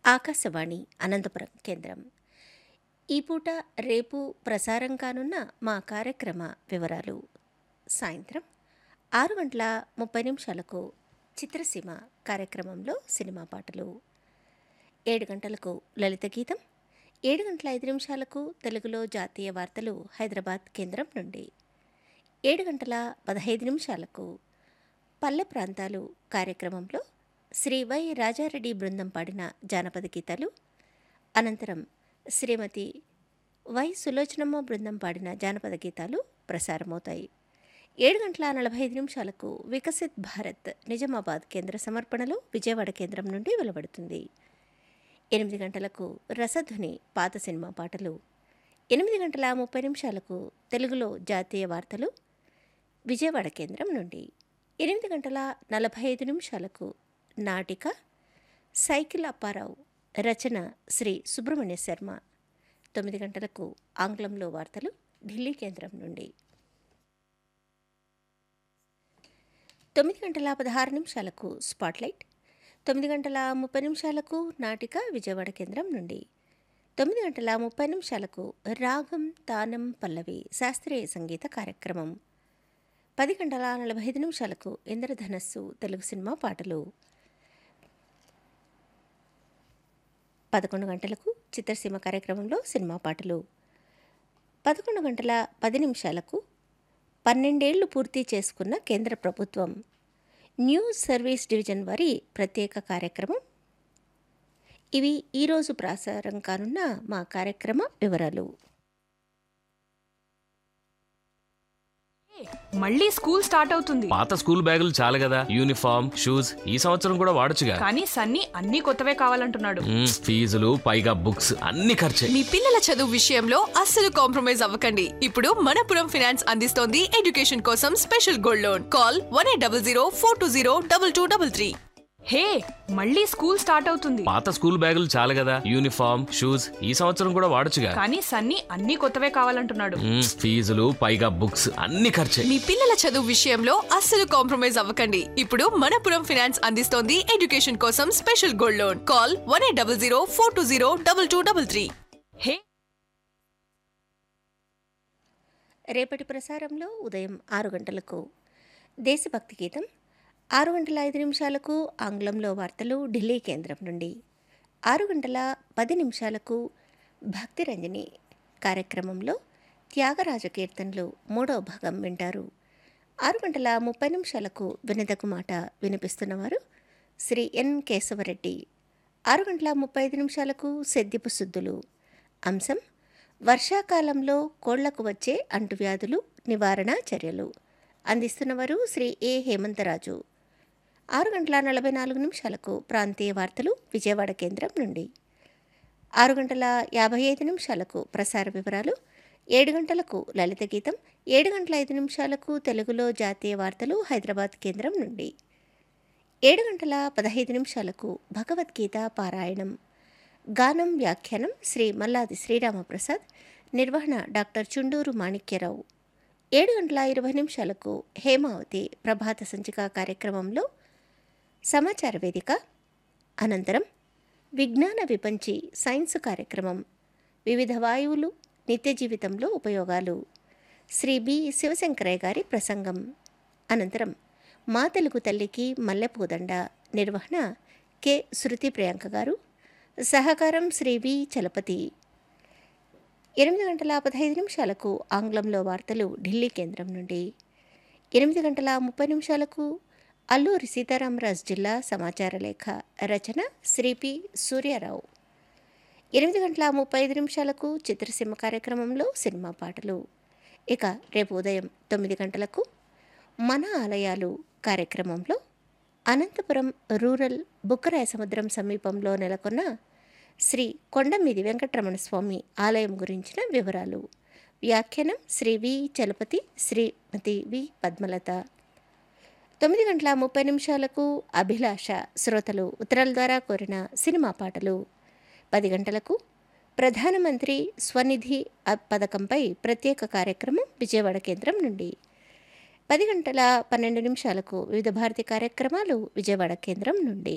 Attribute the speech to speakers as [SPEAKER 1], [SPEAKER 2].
[SPEAKER 1] ఆకాశవాణి అనంతపురం కేంద్రం ఈ పూట రేపు ప్రసారం కానున్న మా కార్యక్రమ వివరాలు సాయంత్రం ఆరు గంటల ముప్పై నిమిషాలకు చిత్రసీమ కార్యక్రమంలో సినిమా పాటలు ఏడు గంటలకు లలిత గీతం ఏడు గంటల ఐదు నిమిషాలకు తెలుగులో జాతీయ వార్తలు హైదరాబాద్ కేంద్రం నుండి ఏడు గంటల పదహైదు నిమిషాలకు పల్లె ప్రాంతాలు కార్యక్రమంలో శ్రీ వై రాజారెడ్డి బృందం పాడిన జానపద గీతాలు అనంతరం శ్రీమతి వై సులోచనమ్మ బృందం పాడిన జానపద గీతాలు ప్రసారమవుతాయి ఏడు గంటల నలభై ఐదు నిమిషాలకు వికసిత్ భారత్ నిజామాబాద్ కేంద్ర సమర్పణలో విజయవాడ కేంద్రం నుండి వెలువడుతుంది ఎనిమిది గంటలకు రసధ్వని పాత సినిమా పాటలు ఎనిమిది గంటల ముప్పై నిమిషాలకు తెలుగులో జాతీయ వార్తలు విజయవాడ కేంద్రం నుండి ఎనిమిది గంటల నలభై ఐదు నిమిషాలకు నాటిక సైకిల్ అప్పారావు రచన శ్రీ సుబ్రహ్మణ్య శర్మ తొమ్మిది గంటలకు ఆంగ్లంలో వార్తలు ఢిల్లీ కేంద్రం నుండి తొమ్మిది గంటల పదహారు నిమిషాలకు స్పాట్లైట్ తొమ్మిది గంటల ముప్పై నిమిషాలకు నాటిక విజయవాడ కేంద్రం నుండి తొమ్మిది గంటల ముప్పై నిమిషాలకు రాగం తానం పల్లవి శాస్త్రీయ సంగీత కార్యక్రమం పది గంటల నలభై ఐదు నిమిషాలకు ఇంద్రధనస్సు తెలుగు సినిమా పాటలు పదకొండు గంటలకు చిత్రసీమ కార్యక్రమంలో సినిమా పాటలు పదకొండు గంటల పది నిమిషాలకు పన్నెండేళ్లు పూర్తి చేసుకున్న కేంద్ర ప్రభుత్వం న్యూస్ సర్వీస్ డివిజన్ వారి ప్రత్యేక కార్యక్రమం ఇవి ఈరోజు ప్రసారం కానున్న మా కార్యక్రమ వివరాలు
[SPEAKER 2] మళ్ళీ స్కూల్ స్టార్ట్ అవుతుంది
[SPEAKER 3] పాత స్కూల్ బ్యాగులు చాలు కదా యూనిఫామ్ షూస్ ఈ సంవత్సరం కూడా వాడొచ్చుగా
[SPEAKER 2] కానీ సన్నీ అన్ని కొత్తవే కావాలంటున్నాడు
[SPEAKER 3] మ్మ్, ఫీజులు పైగా బుక్స్ అన్ని ఖర్చే
[SPEAKER 4] మీ పిల్లల చదువు విషయంలో అస్సలు కాంప్రమైజ్ అవ్వకండి ఇప్పుడు మనపురం ఫైనాన్స్ అందిస్తోంది ఎడ్యుకేషన్ కోసం special gold loan call one eight double zero four two zero double two double three
[SPEAKER 2] hey మళ్ళీ స్కూల్ స్టార్ట్ అవుతుంది
[SPEAKER 3] పాత స్కూల్ బ్యాగులు చాలు కదా యూనిఫామ్ షూస్ ఈ సంవత్సరం కూడా వాడొచ్చుగా
[SPEAKER 2] కానీ సన్నీ అన్ని కొత్తవే కావాలంటున్నాడు
[SPEAKER 3] మ్మ్, ఫీజులు పైగా బుక్స్ అన్ని ఖర్చే
[SPEAKER 4] మీ పిల్లల చదువు విషయంలో అస్సలు కాంప్రమైజ్ అవ్వకండి ఇప్పుడు మనపురం ఫైనాన్స్ అందిస్తోంది ఎడ్యుకేషన్ కోసం special gold loan call one eight double zero four two zero double two double three
[SPEAKER 2] hey
[SPEAKER 1] రేపటి ప్రసారంలో ఉదయం ఆరు గంటలకు దేశభక్తి గీతం ఆరు గంటల ఐదు నిమిషాలకు ఆంగ్లంలో వార్తలు ఢిల్లీ కేంద్రం నుండి ఆరు గంటల పది నిమిషాలకు భక్తి రంజని కార్యక్రమంలో త్యాగరాజ కీర్తనలు మూడవ భాగం వింటారు ఆరు గంటల ముప్పై నిమిషాలకు వినదకు మాట వినిపిస్తున్నవారు శ్రీ ఎన్ కేశవరెడ్డి ఆరు గంటల ముప్పై ఐదు నిమిషాలకు సెద్దిపు శుద్ధులు అంశం వర్షాకాలంలో కోళ్లకు వచ్చే అంటువ్యాధులు నివారణ చర్యలు అందిస్తున్నవారు శ్రీ ఏ హేమంతరాజు ఆరు గంటల నలభై నాలుగు నిమిషాలకు ప్రాంతీయ వార్తలు విజయవాడ కేంద్రం నుండి ఆరు గంటల యాభై ఐదు నిమిషాలకు ప్రసార వివరాలు ఏడు గంటలకు లలిత గీతం ఏడు గంటల ఐదు నిమిషాలకు తెలుగులో జాతీయ వార్తలు హైదరాబాద్ కేంద్రం నుండి ఏడు గంటల పదహైదు నిమిషాలకు భగవద్గీత పారాయణం గానం వ్యాఖ్యానం శ్రీ మల్లాది శ్రీరామప్రసాద్ నిర్వహణ డాక్టర్ చుండూరు మాణిక్యరావు ఏడు గంటల ఇరవై నిమిషాలకు హేమావతి ప్రభాత సంచిక కార్యక్రమంలో సమాచార వేదిక అనంతరం విజ్ఞాన విపంచి సైన్స్ కార్యక్రమం వివిధ వాయువులు నిత్య జీవితంలో ఉపయోగాలు శ్రీ బి శివశంకరయ్య గారి ప్రసంగం అనంతరం మా తెలుగు తల్లికి మల్లెపూదండ నిర్వహణ కె శృతి ప్రియాంక గారు సహకారం శ్రీ వి చలపతి ఎనిమిది గంటల పదహైదు నిమిషాలకు ఆంగ్లంలో వార్తలు ఢిల్లీ కేంద్రం నుండి ఎనిమిది గంటల ముప్పై నిమిషాలకు అల్లూరి సీతారామరాజు జిల్లా సమాచార లేఖ రచన శ్రీ పి సూర్యారావు ఎనిమిది గంటల ముప్పై ఐదు నిమిషాలకు చిత్రసీమ కార్యక్రమంలో సినిమా పాటలు ఇక రేపు ఉదయం తొమ్మిది గంటలకు మన ఆలయాలు కార్యక్రమంలో అనంతపురం రూరల్ బుక్కరాయ సముద్రం సమీపంలో నెలకొన్న శ్రీ కొండమీది వెంకటరమణ స్వామి ఆలయం గురించిన వివరాలు వ్యాఖ్యానం శ్రీ వి చలపతి శ్రీమతి వి పద్మలత తొమ్మిది గంటల ముప్పై నిమిషాలకు అభిలాష శ్రోతలు ఉత్తరాల ద్వారా కోరిన సినిమా పాటలు పది గంటలకు ప్రధానమంత్రి స్వనిధి అ- పథకంపై ప్రత్యేక కార్యక్రమం విజయవాడ కేంద్రం నుండి పది గంటల పన్నెండు నిమిషాలకు వివిధ భారతి కార్యక్రమాలు విజయవాడ కేంద్రం నుండి